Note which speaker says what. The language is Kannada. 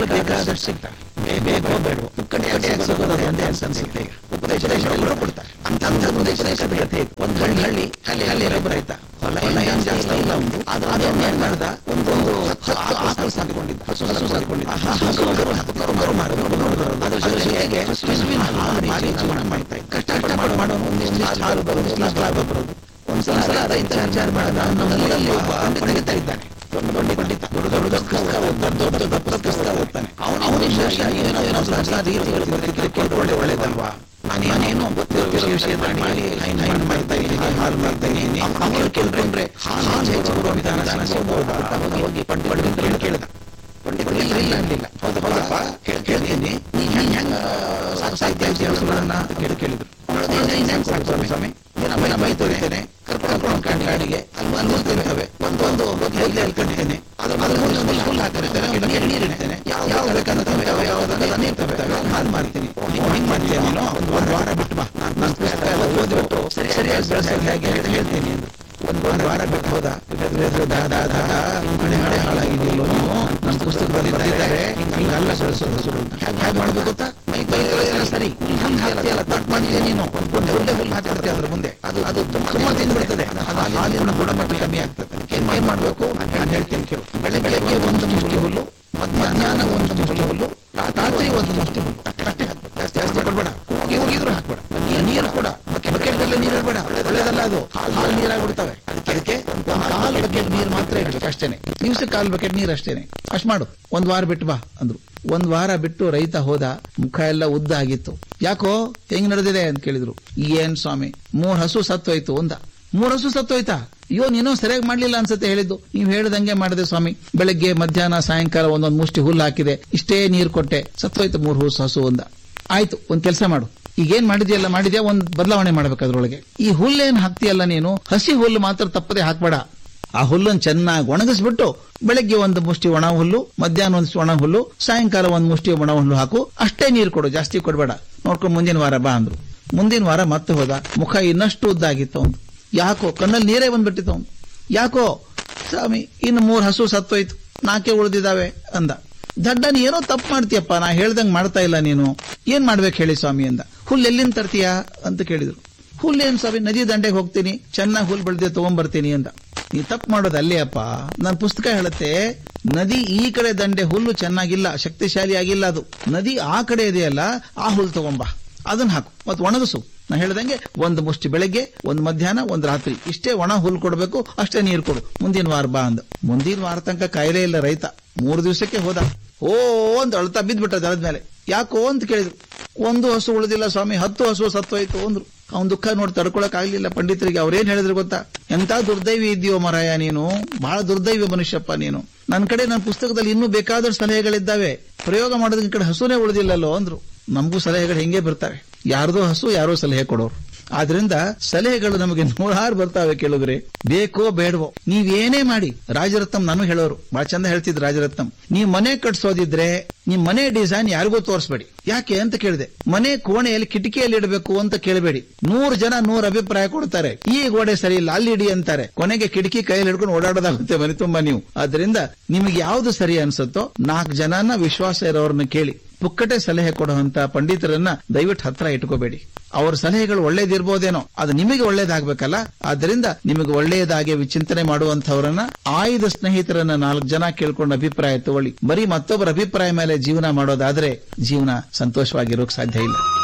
Speaker 1: ಬೇಕಾದಷ್ಟು ಸಿಗ್ತವೆ ಬೇ- ಬೇಕೋ ಬೇಡವೋ ಪುಕ್ಕಟೆಯಾಗಿ ಸಿಗೋದು ಒಂದೇ ಅನ್ಸುತ್ತೆ ಈಗ ಉಪದೇಶ ಎಲ್ಲರೂ ಕೊಡ್ತಾರೆ ಅಂತ ಅಂತ ಉಪದೇಶ ಕತೆ ಒಂದು ಹಳ್ಳಿ ಹಳ್ಳಿ ಅಲ್ಲಿ ಅಲ್ಲಿ ಒಬ್ಬ ರೈತ ಹೊಲ ಹೊಲ ಏನ್ ಜಾಸ್ತಿ ಇಲ್ಲ ಒಂದು ಅದು ಅದನ್ನ ಏನ್ ಮಾಡ್ದ ಒಂದೊಂದು ಹತ್ತು ಆಕಳು ಸಾಕಿಕೊಂಡಿದ್ದ ಹಸು ಹಸು ಸಾಕಿಕೊಂಡಿದ್ದ ಆ ಹಸು ಕರು ಹತ್ತು ಕರು ಕರು ಮಾಡಿದ್ರು ಅದ್ರ ಜೊತೆಗೆ ಹಸುವಿನ ಹಾಲು ಮಾರಿ ಜೀವನ ಮಾಡ್ತಾ ಇದ್ದ ಕಷ್ಟ ಮಾಡೋ ಮಾಡೋ ಒಂದಿಷ್ಟು ಹಾಲು ಬರೋದು ಒಂದಿಷ್ಟು ಲಾಭ ಬರೋದು ಒಂದ್ಸಲ ರೈತ ವಿಚಾರ ಮಾಡಿದ ನಮ್ಮಲ್ಲಿ ಒಬ್ಬ ಪಂಡಿತ ಇದ್ದಾನೆ ದೊಡ್ಡ ದೊಡ್ಡ ಪಂಡಿತ ದೊಡ್ಡ ದೊಡ್ಡ ಪುಸ್ತಕ ಓದ್ತಾನೆ ದೊಡ್ಡ ದೊಡ್ಡ ಪುಸ್ತಕ ಓದ್ತಾನೆ ಅವನು ಅವನಿಂದ ಏನೋ ಏನೋ ಸಂಸಾರ ರೀತಿಗಳು ಕೇಳ್ಕೊಂಡೆ ಒಳ್ಳೇದಲ್ವಾ ನಾನೇನೋ ಗೊತ್ತಿರೋ ವಿಷಯ ಮಾಡಿ ಹೈನ್ ಹೈನ್ ಮಾಡ್ತಾ ಇದ್ದೀನಿ ಹಾಲು ಮಾಡ್ತಾ ಇದ್ದೀನಿ ಅವನು ಕೇಳ್ಕೊಂಡ್ರೆ ಹಾಲು ಹೆಚ್ಚು ಬರೋ ವಿಧಾನ ದಾನ ಸಿಗ್ಬೋದಾ ಹೋಗಿ ಹೋಗಿ ಪಂಡಿತ ಪಂಡಿತ ಕೇಳಿದ ಪಂಡಿತ ಇಲ್ಲ ಇಲ್ಲ ಅನ್ಲಿಲ್ಲ ಹೌದು ಹೌದಪ್ಪ ಕೇಳ್- ಕೇಳ್ತೀನಿ ನೀ ಹೆಂಗ್ ಹೆಂಗ ಸಾಕ್ತಾ ಇದ್ದೆ ಹಸುಗಳನ್ನ ಕೇಳಿ ಕೇಳಿದ್ರು ಹೆಂಗ್ ಸಾಕ್ತಾರೆ ಸ್ವಾಮಿ ದಿನ ಮೈ ತೊಳಿತೇನೆ ಕರ್ಕೊಂಡು ಕಾಣಿ ಕಾಣಿಗೆ ಅಲ್ಲಿ ಅಲ್ಲಿ ತಿಂತವೆ ಒಂದು ಒಂದು ಮೊದಲೇ ಅಲ್ಲಿ ಕಟ್ಟಿದ್ದೇನೆ ಅದ್ರ ಅದ್ರ ಮುಂದೆ ಒಂದು ಹುಲ್ಲು ಹಾಕಿರ್ತೇನೆ ನೀರು ನೀರು ಇಡ್ತೇನೆ ಯಾವ ಯಾವ ಬೇಕಂತವೆ ಯಾವ ಯಾವ್ದನ್ನ ನೀರು ತರ್ತವೆ ಹಾಲು ಮಾಡ್ತೀನಿ ಹಿಂಗ್ ಮಾಡ್ತೀನಿ ನೀನು ಒಂದು ಒಂದು ವಾರ ಬಿಟ್ಟು ಬಾ ನಾನು ನನ್ನ ಪುಸ್ತಕ ಎಲ್ಲ ಓದ್ಬಿಟ್ಟು ಸರಿ ಸರಿಯಾಗಿ ಬೆಳೆಸೋದು ಹೇಗೆ ಅಂತ ಹೇಳ್ತೀನಿ ಅಂದ್ರು. ಒಂದು ಒಂದು ವಾರ ಬಿಟ್ಟು ಹೋದ ಇದ್ರೆ ಇದ್ರೆ ದಾ ದಾ ದಾ ದಾ ಮಳೆ ಮಳೆ ಹಾಳಾಗಿದೆಯಲ್ಲೋ ನೀವು ನನ್ನ ಪುಸ್ತಕದಲ್ಲಿ ಬರೆದಿದ್ದಾರೆ ಹಿಂಗಲ್ಲ ಬೆಳೆಸೋದು ಹಸುಗಳು ಅಂತ. ಹೇಗೆ ಹೇಗೆ ಮಾಡ್ಬೇಕು ಗೊತ್ತಾ ಮೈ ಕೈ ಎಲ್ಲ ಸರಿ ಹಂಗೆ ಹಾಕ್ತಿಯಲ್ಲ ತಟ್ ಮಾಡಿದೆ ನೀನು ಒಂದು ಒಂದೇ ಒಳ್ಳೆ ಹುಲ್ಲು ಹಾಕಿರ್ತೀಯ ಅದ್ರ ಮುಂದೆ ಅದು ಅದು ತುಂಬಾ ತಿಂದು ಬಿಡ್ತದೆ ಅದು ಹಾಲಿನ ಗುಣಮಟ್ಟ ಕಮ್ಮಿ ಆಗ್ತದೆ ಏನ್ ಏನ್ ಮಾಡ್ಬೇಕು ನಾನು ಹೇಳ್ತೀನಿ ಕೇಳು ಬೆಳೆ ಬೆಳಗ್ಗೆ ಒಂದು ಮುಷ್ಟಿ ಹುಲ್ಲು ಮಧ್ಯಾಹ್ನ ಒಂದು ಮುಷ್ಟಿ ಹುಲ್ಲು ರಾತ್ರಿ ಒಂದು ಮುಷ್ಟಿ ಹುಲ್ಲು ಅಷ್ಟೇ ಹಾಕ್ಬೇಕು ಜಾಸ್ತಿ ಜಾಸ್ತಿ ಕೊಡ್ಬೇಡ ಹೋಗಿ ಹೋಗಿದ್ರು ಹಾಕ್ಬೇಡ ನೀರು ನೀರು ಕೂಡ ಬಕೆಟ್ ಅಲ್ಲಿ ನೀರು ಇಡಬೇಡ ಒಳ್ಳೇದಲ್ಲ ಅದು ಹಾಲು ಹಾಲು ನೀರಾಗ್ಬಿಡ್ತವೆ ಅದಕ್ಕೆ ಅದಕ್ಕೆ ಒಂದು ಕಾಲು ಬಕೆಟ್ ನೀರು ಮಾತ್ರ ಇಡ್ಬೇಕು ಅಷ್ಟೇನೆ ದಿವ್ಸಕ್ಕೆ ಕಾಲು ಬಕೆಟ್ ನೀರು ಅಷ್ಟೇನೆ ಅಷ್ಟ್ ಮಾಡು ಒಂದ್ ವಾರ ಬಿಟ್ಟು ಬಾ ಅಂದ್ರು ಒಂದ್ ವಾರ ಬಿಟ್ಟು ರೈತ ಹೋದ ಮುಖ ಎಲ್ಲ ಉದ್ದ ಆಗಿತ್ತು ಯಾಕೋ ಹೆಂಗ್ ನಡೆದಿದೆ ಅಂತ ಕೇಳಿದ್ರು ಏನ್ ಸ್ವಾಮಿ ಮೂರ್ ಹಸು ಸತ್ತೋಯ್ತು ಅಂದ ಮೂರ್ ಹಸು ಸತ್ತೋಯ್ತಾ ಅಯ್ಯೋ ನೀನು ಸರಿಯಾಗಿ ಮಾಡ್ಲಿಲ್ಲ ಅನ್ಸತ್ತೆ ಹೇಳಿದ್ದು ನೀವ್ ಹೇಳ್ದಂಗೆ ಮಾಡಿದೆ ಸ್ವಾಮಿ ಬೆಳಗ್ಗೆ ಮಧ್ಯಾಹ್ನ ಸಾಯಂಕಾಲ ಒಂದೊಂದ್ ಮುಷ್ಟಿ ಹುಲ್ಲು ಹಾಕಿದೆ ಇಷ್ಟೇ ನೀರ್ ಕೊಟ್ಟೆ ಸತ್ತೋಯ್ತು ಮೂರ್ ಹೂಸ್ ಹಸು ಅಂದ ಆಯ್ತು ಒಂದ್ ಕೆಲಸ ಮಾಡು ಈಗೇನ್ ಮಾಡಿದ್ಯಲ್ಲ ಮಾಡಿದ್ಯಾ ಒಂದ್ ಬದಲಾವಣೆ ಮಾಡ್ಬೇಕು ಅದ್ರೊಳಗೆ ಈ ಹುಲ್ಲೇನ್ ಹಾಕ್ತಿಯಲ್ಲ ನೀನು ಹಸಿ ಹುಲ್ಲು ಮಾತ್ರ ತಪ್ಪದೆ ಹಾಕ್ಬೇಡ ಆ ಹುಲ್ಲನ್ನು ಚೆನ್ನಾಗಿ ಒಣಗಿಸ್ಬಿಟ್ಟು ಬೆಳಗ್ಗೆ ಒಂದು ಮುಷ್ಟಿ ಒಣ ಹುಲ್ಲು ಮಧ್ಯಾಹ್ನ ಒಂದು ಒಣ ಹುಲ್ಲು ಸಾಯಂಕಾಲ ಒಂದು ಮುಷ್ಟಿ ಒಣ ಹುಲ್ಲು ಹಾಕು ಅಷ್ಟೇ ನೀರು ಕೊಡು ಜಾಸ್ತಿ ಕೊಡಬೇಡ ನೋಡ್ಕೊಂಡು ಮುಂದಿನ ವಾರ ಬಾ ಅಂದ್ರು ಮುಂದಿನ ವಾರ ಮತ್ತೆ ಹೋದ ಮುಖ ಇನ್ನಷ್ಟು ಉದ್ದಾಗಿತ್ತು ಅವನು ಯಾಕೋ ಕಣ್ಣಲ್ಲಿ ನೀರೇ ಬಂದ್ಬಿಟ್ಟಿತ್ತು ಅವನು ಯಾಕೋ ಸ್ವಾಮಿ ಇನ್ನು ಮೂರ್ ಹಸು ಸತ್ತೋಯ್ತು ನಾಕೆ ಉಳಿದಿದ್ದಾವೆ ಅಂದ ದಡ್ಡ ನೀ ಏನೋ ತಪ್ಪು ಮಾಡ್ತೀಯಪ್ಪ ನಾ ಹೇಳ್ದಂಗ್ ಮಾಡ್ತಾ ಇಲ್ಲ ನೀನು ಏನ್ ಮಾಡ್ಬೇಕು ಹೇಳಿ ಸ್ವಾಮಿ ಅಂದ ಹುಲ್ಲು ಎಲ್ಲಿಂದ ತರ್ತೀಯಾ ಅಂತ ಕೇಳಿದ್ರು ಹುಲ್ಲೇನ್ ಸ್ವಾಮಿ ನದಿ ದಂಡೆಗೆ ಹೋಗ್ತೀನಿ ಚೆನ್ನಾಗಿ ಹುಲ್ ಬೆಳೆದೆ ತಗೊಂಡ್ಬರ್ತೀನಿ ಅಂದ ನೀ ತಪ್ಪು ಮಾಡೋದು ಅಲ್ಲೇ ಅಪ್ಪ ನನ್ನ ಪುಸ್ತಕ ಹೇಳುತ್ತೆ ನದಿ ಈ ಕಡೆ ದಂಡೆ ಹುಲ್ಲು ಚೆನ್ನಾಗಿಲ್ಲ ಶಕ್ತಿಶಾಲಿ ಆಗಿಲ್ಲ ಅದು ನದಿ ಆ ಕಡೆ ಇದೆಯಲ್ಲ ಆ ಹುಲ್ಲು ತಗೊಂಬಾ ಅದನ್ನ ಹಾಕು ಮತ್ತೆ ಒಣಗಿಸು ನಾ ಹೇಳ್ದಂಗೆ ಒಂದು ಮುಷ್ಟಿ ಬೆಳಗ್ಗೆ ಒಂದು ಮಧ್ಯಾಹ್ನ ಒಂದು ರಾತ್ರಿ ಇಷ್ಟೇ ಒಣ ಹುಲ್ಲು ಕೊಡಬೇಕು ಅಷ್ಟೇ ನೀರು ಕೊಡು ಮುಂದಿನ ವಾರ ಬಾ ಅಂದ ಮುಂದಿನ ವಾರ ತನಕ ಕಾಯಿಲೆ ಇಲ್ಲ ರೈತ ಮೂರು ದಿವಸಕ್ಕೆ ಹೋದ ಓ ಅಂತ ಅಳ್ತಾ ಬಿದ್ಬಿಟ್ಟ ದಳದ ಮೇಲೆ ಯಾಕೋ ಅಂತ ಕೇಳಿದ್ರು ಒಂದು ಹಸು ಉಳಿದಿಲ್ಲ ಸ್ವಾಮಿ ಹತ್ತು ಹಸು ಸತ್ತೋಯ್ತು ಅಂದ್ರು ಅವನ್ ದುಃಖ ನೋಡಿ ತಡ್ಕೊಳಕ್ ಆಗ್ಲಿಲ್ಲ ಪಂಡಿತರಿಗೆ ಅವ್ರೇನ್ ಹೇಳಿದ್ರು ಗೊತ್ತಾ ಎಂತ ದುರ್ದೈವಿ ಇದೆಯೋ ಮರಾಯ ನೀನು ಬಹಳ ದುರ್ದೈವಿ ಮನುಷ್ಯಪ್ಪ ನೀನು ನನ್ನ ಕಡೆ ನನ್ನ ಪುಸ್ತಕದಲ್ಲಿ ಇನ್ನೂ ಬೇಕಾದಷ್ಟು ಸಲಹೆಗಳಿದ್ದಾವೆ ಪ್ರಯೋಗ ಮಾಡೋದಕ್ಕೆ ಕಡೆ ಹಸುನೇ ಉಳಿದಿಲ್ಲಲ್ಲೋ ಅಂದ್ರು ನಮಗೂ ಸಲಹೆಗಳು ಹೆಂಗೆ ಬರ್ತವೆ ಯಾರ್ದೋ ಹಸು ಯಾರೋ ಸಲಹೆ ಕೊಡೋರು ಆದ್ರಿಂದ ಸಲಹೆಗಳು ನಮಗೆ ನೂರಾರು ಬರ್ತಾವೆ ಕೇಳಿದ್ರೆ ಬೇಕೋ ಬೇಡವೋ ನೀವೇನೇ ಮಾಡಿ ರಾಜರತ್ನಂ ನಾನು ಹೇಳೋರು ಬಹಳ ಚಂದ ಹೇಳ್ತಿದ್ರು ರಾಜರತ್ನಂ ನೀವು ಮನೆ ಕಟ್ಸೋದಿದ್ರೆ ನಿಮ್ ಮನೆ ಡಿಸೈನ್ ಯಾರಿಗೂ ತೋರಿಸ್ಬೇಡಿ ಯಾಕೆ ಅಂತ ಕೇಳಿದೆ ಮನೆ ಕೋಣೆಯಲ್ಲಿ ಕಿಟಕಿಯಲ್ಲಿ ಇಡಬೇಕು ಅಂತ ಕೇಳಬೇಡಿ ನೂರು ಜನ ನೂರು ಅಭಿಪ್ರಾಯ ಕೊಡ್ತಾರೆ ಈ ಗೋಡೆ ಸರಿ ಇಲ್ಲ ಅಲ್ಲಿ ಇಡಿ ಅಂತಾರೆ ಕೊನೆಗೆ ಕಿಟಕಿ ಕೈಯಲ್ಲಿ ಹಿಡ್ಕೊಂಡು ಓಡಾಡೋದಾಗುತ್ತೆ ಮನೆ ತುಂಬಾ ನೀವು ಆದ್ರಿಂದ ನಿಮಗೆ ಯಾವ್ದು ಸರಿ ಅನ್ಸುತ್ತೋ ನಾಲ್ಕು ಜನನ ವಿಶ್ವಾಸ ಇರೋರನ್ನ ಕೇಳಿ ಪುಕ್ಕಟೆ ಸಲಹೆ ಕೊಡುವಂತ ಪಂಡಿತರನ್ನ ದಯವಿಟ್ಟು ಹತ್ರ ಇಟ್ಕೋಬೇಡಿ ಅವ್ರ ಸಲಹೆಗಳು ಒಳ್ಳೇದಿರ್ಬೋದೇನೋ ಅದು ನಿಮಗೆ ಒಳ್ಳೇದಾಗ್ಬೇಕಲ್ಲ ಆದ್ರಿಂದ ನಿಮಗೆ ಒಳ್ಳೆಯದಾಗಿ ವಿಚಿಂತನೆ ಮಾಡುವಂತವರನ್ನ ಆಯ್ದ ಸ್ನೇಹಿತರನ್ನ ನಾಲ್ಕು ಜನ ಕೇಳ್ಕೊಂಡು ಅಭಿಪ್ರಾಯ ತಗೊಳ್ಳಿ ಬರೀ ಮತ್ತೊಬ್ಬರ ಅಭಿಪ್ರಾಯ ಮೇಲೆ ಜೀವನ ಮಾಡೋದಾದ್ರೆ ಜೀವನ ಸಂತೋಷವಾಗಿರೋಕ್ ಸಾಧ್ಯ ಇಲ್ಲ